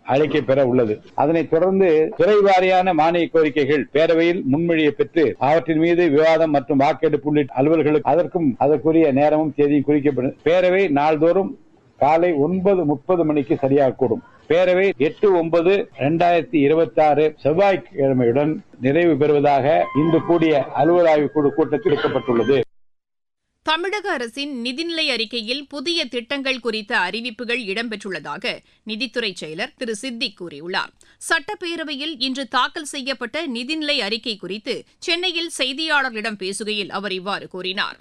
அழைக்க பெற உள்ளது அதனைத் தொடர்ந்து துறை வாரியான மானிய கோரிக்கைகள் பேரவையில் முன்மொழியை பெற்று அவற்றின் மீது விவாதம் மற்றும் வாக்கெடுப்பு உள்ளிட்ட அலுவல்களுக்கு அதற்கும் அதற்குரிய நேரமும் தேதியும் குறிக்கப்படும் பேரவை நாள்தோறும் காலை ஒன்பது முப்பது மணிக்கு சரியாக கூடும் பேரவை எட்டு ஒன்பது இரண்டாயிரத்தி இருபத்தி ஆறு செவ்வாய்க்கிழமையுடன் நிறைவு பெறுவதாக இன்று கூடிய அலுவல் ஆய்வு குழு கூட்டத்தில் எடுக்கப்பட்டுள்ளது தமிழக அரசின் நிதிநிலை அறிக்கையில் புதிய திட்டங்கள் குறித்த அறிவிப்புகள் இடம்பெற்றுள்ளதாக நிதித்துறை செயலர் திரு சித்திக் கூறியுள்ளார் சட்டப்பேரவையில் இன்று தாக்கல் செய்யப்பட்ட நிதிநிலை அறிக்கை குறித்து சென்னையில் செய்தியாளர்களிடம் பேசுகையில் அவர் இவ்வாறு கூறினார்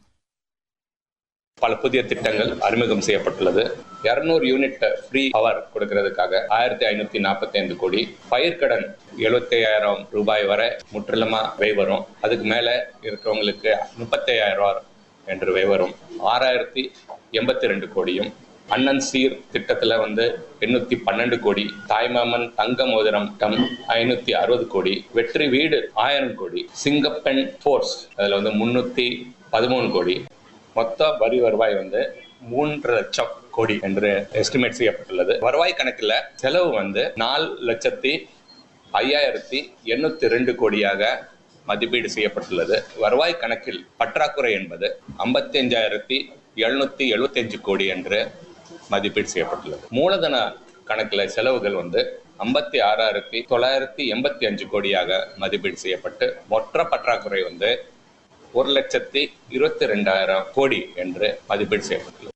பல புதிய திட்டங்கள் அறிமுகம் செய்யப்பட்டுள்ளது இருநூறு யூனிட் ஃப்ரீ பவர் கொடுக்கறதுக்காக ஆயிரத்தி ஐநூத்தி நாற்பத்தி ஐந்து கோடி பயிர்க்கடன் எழுபத்தி ஐயாயிரம் ரூபாய் வரை முற்றிலுமா வை வரும் அதுக்கு மேல இருக்கிறவங்களுக்கு முப்பத்தி ஐயாயிரம் ரூபாய் என்று வை வரும் ஆறாயிரத்தி எண்பத்தி ரெண்டு கோடியும் அண்ணன் சீர் திட்டத்துல வந்து எண்ணூத்தி பன்னெண்டு கோடி தாய்மாமன் தங்க மோதிரம் டம் ஐநூத்தி அறுபது கோடி வெற்றி வீடு ஆயிரம் கோடி சிங்கப்பெண் ஃபோர்ஸ் அதுல வந்து முன்னூத்தி பதிமூணு கோடி மொத்த வரி வருவாய் வந்து மூன்று லட்சம் கோடி என்று எஸ்டிமேட் செய்யப்பட்டுள்ளது வருவாய் கணக்குல செலவு வந்து நாலு லட்சத்தி ஐயாயிரத்தி எண்ணூத்தி ரெண்டு கோடியாக மதிப்பீடு செய்யப்பட்டுள்ளது வருவாய் கணக்கில் பற்றாக்குறை என்பது ஐம்பத்தி அஞ்சாயிரத்தி எழுநூத்தி எழுபத்தி அஞ்சு கோடி என்று மதிப்பீடு செய்யப்பட்டுள்ளது மூலதன கணக்குல செலவுகள் வந்து ஐம்பத்தி ஆறாயிரத்தி தொள்ளாயிரத்தி எண்பத்தி அஞ்சு கோடியாக மதிப்பீடு செய்யப்பட்டு மொத்த பற்றாக்குறை வந்து ஒரு லட்சத்தி இருபத்தி ரெண்டாயிரம் கோடி என்று மதிப்பீடு செய்யப்பட்டுள்ளது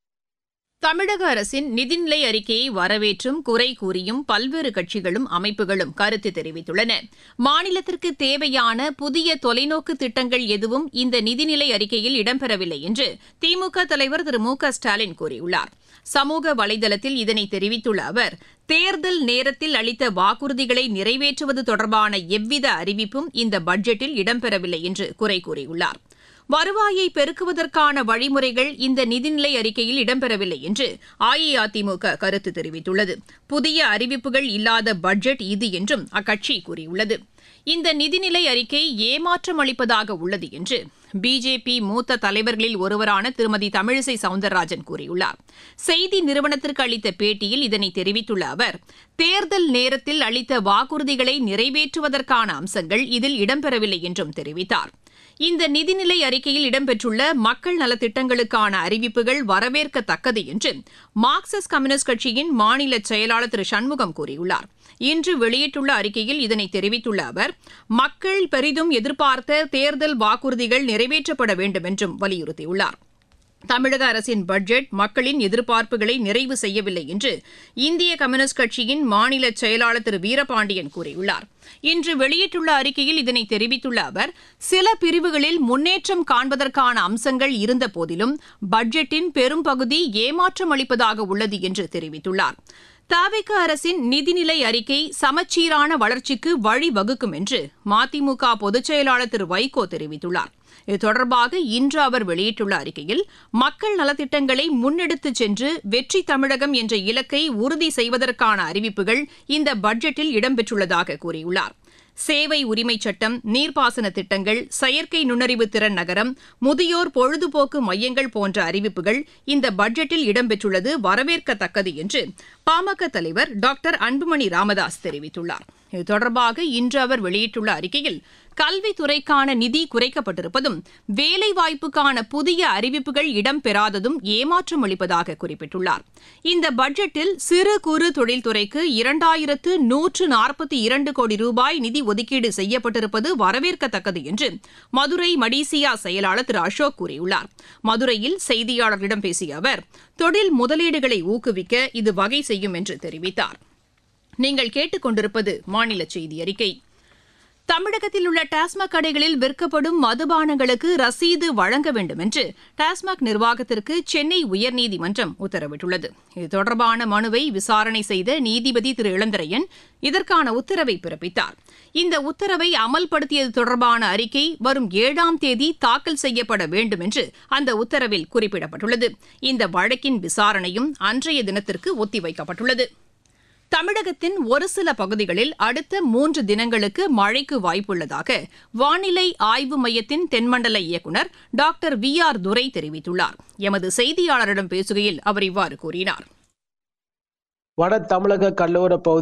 தமிழக அரசின் நிதிநிலை அறிக்கையை வரவேற்றும் குறை கூறியும் பல்வேறு கட்சிகளும் அமைப்புகளும் கருத்து தெரிவித்துள்ளன மாநிலத்திற்கு தேவையான புதிய தொலைநோக்கு திட்டங்கள் எதுவும் இந்த நிதிநிலை அறிக்கையில் இடம்பெறவில்லை என்று திமுக தலைவர் திரு மு க ஸ்டாலின் கூறியுள்ளார் சமூக வலைதளத்தில் இதனை தெரிவித்துள்ள அவர் தேர்தல் நேரத்தில் அளித்த வாக்குறுதிகளை நிறைவேற்றுவது தொடர்பான எவ்வித அறிவிப்பும் இந்த பட்ஜெட்டில் இடம்பெறவில்லை என்று குறை கூறியுள்ளார் வருவாயை பெருக்குவதற்கான வழிமுறைகள் இந்த நிதிநிலை அறிக்கையில் இடம்பெறவில்லை என்று அஇஅதிமுக கருத்து தெரிவித்துள்ளது புதிய அறிவிப்புகள் இல்லாத பட்ஜெட் இது என்றும் அக்கட்சி கூறியுள்ளது இந்த நிதிநிலை அறிக்கை ஏமாற்றம் அளிப்பதாக உள்ளது என்று பிஜேபி மூத்த தலைவர்களில் ஒருவரான திருமதி தமிழிசை சவுந்தரராஜன் கூறியுள்ளார் செய்தி நிறுவனத்திற்கு அளித்த பேட்டியில் இதனை தெரிவித்துள்ள அவர் தேர்தல் நேரத்தில் அளித்த வாக்குறுதிகளை நிறைவேற்றுவதற்கான அம்சங்கள் இதில் இடம்பெறவில்லை என்றும் தெரிவித்தார் இந்த நிதிநிலை அறிக்கையில் இடம்பெற்றுள்ள மக்கள் நலத்திட்டங்களுக்கான அறிவிப்புகள் வரவேற்கத்தக்கது என்று மார்க்சிஸ்ட் கம்யூனிஸ்ட் கட்சியின் மாநில செயலாளர் திரு சண்முகம் கூறியுள்ளார் இன்று வெளியிட்டுள்ள அறிக்கையில் இதனை தெரிவித்துள்ள அவர் மக்கள் பெரிதும் எதிர்பார்த்த தேர்தல் வாக்குறுதிகள் நிறைவேற்றப்பட வேண்டும் என்றும் வலியுறுத்தியுள்ளார் தமிழக அரசின் பட்ஜெட் மக்களின் எதிர்பார்ப்புகளை நிறைவு செய்யவில்லை என்று இந்திய கம்யூனிஸ்ட் கட்சியின் மாநில செயலாளர் திரு வீரபாண்டியன் கூறியுள்ளார் இன்று வெளியிட்டுள்ள அறிக்கையில் இதனை தெரிவித்துள்ள அவர் சில பிரிவுகளில் முன்னேற்றம் காண்பதற்கான அம்சங்கள் இருந்த போதிலும் பட்ஜெட்டின் பெரும்பகுதி ஏமாற்றம் அளிப்பதாக உள்ளது என்று தெரிவித்துள்ளார் தாவிக அரசின் நிதிநிலை அறிக்கை சமச்சீரான வளர்ச்சிக்கு வழிவகுக்கும் என்று மதிமுக பொதுச் செயலாளர் திரு வைகோ தெரிவித்துள்ளார் இது தொடர்பாக இன்று அவர் வெளியிட்டுள்ள அறிக்கையில் மக்கள் நலத்திட்டங்களை முன்னெடுத்துச் சென்று வெற்றி தமிழகம் என்ற இலக்கை உறுதி செய்வதற்கான அறிவிப்புகள் இந்த பட்ஜெட்டில் இடம்பெற்றுள்ளதாக கூறியுள்ளார் சேவை உரிமைச் சட்டம் நீர்ப்பாசன திட்டங்கள் செயற்கை நுண்ணறிவு திறன் நகரம் முதியோர் பொழுதுபோக்கு மையங்கள் போன்ற அறிவிப்புகள் இந்த பட்ஜெட்டில் இடம்பெற்றுள்ளது வரவேற்கத்தக்கது என்று பாமக தலைவர் டாக்டர் அன்புமணி ராமதாஸ் தெரிவித்துள்ளார் இது தொடர்பாக இன்று அவர் வெளியிட்டுள்ள அறிக்கையில் கல்வித்துறைக்கான நிதி குறைக்கப்பட்டிருப்பதும் வேலைவாய்ப்புக்கான புதிய அறிவிப்புகள் இடம்பெறாததும் ஏமாற்றம் அளிப்பதாக குறிப்பிட்டுள்ளார் இந்த பட்ஜெட்டில் சிறு குறு தொழில்துறைக்கு இரண்டாயிரத்து நூற்று நாற்பத்தி இரண்டு கோடி ரூபாய் நிதி ஒதுக்கீடு செய்யப்பட்டிருப்பது வரவேற்கத்தக்கது என்று மதுரை மடிசியா செயலாளர் திரு அசோக் கூறியுள்ளார் மதுரையில் செய்தியாளர்களிடம் பேசிய அவர் தொழில் முதலீடுகளை ஊக்குவிக்க இது வகை செய்யும் என்று தெரிவித்தார் நீங்கள் கேட்டுக்கொண்டிருப்பது மாநில செய்தி அறிக்கை தமிழகத்தில் உள்ள டாஸ்மாக் கடைகளில் விற்கப்படும் மதுபானங்களுக்கு ரசீது வழங்க வேண்டும் என்று டாஸ்மாக் நிர்வாகத்திற்கு சென்னை உயர்நீதிமன்றம் உத்தரவிட்டுள்ளது இது தொடர்பான மனுவை விசாரணை செய்த நீதிபதி திரு இளந்திரையன் இதற்கான உத்தரவை பிறப்பித்தார் இந்த உத்தரவை அமல்படுத்தியது தொடர்பான அறிக்கை வரும் ஏழாம் தேதி தாக்கல் செய்யப்பட வேண்டும் என்று அந்த உத்தரவில் குறிப்பிடப்பட்டுள்ளது இந்த வழக்கின் விசாரணையும் அன்றைய தினத்திற்கு ஒத்திவைக்கப்பட்டுள்ளது தமிழகத்தின் ஒரு சில பகுதிகளில் அடுத்த மூன்று தினங்களுக்கு மழைக்கு வாய்ப்புள்ளதாக வானிலை ஆய்வு மையத்தின் தென்மண்டல இயக்குநர் டாக்டர் வி ஆர் துரை தெரிவித்துள்ளார் எமது செய்தியாளரிடம் பேசுகையில் அவர் இவ்வாறு கூறினார் வட தமிழக கடலோர பகுதி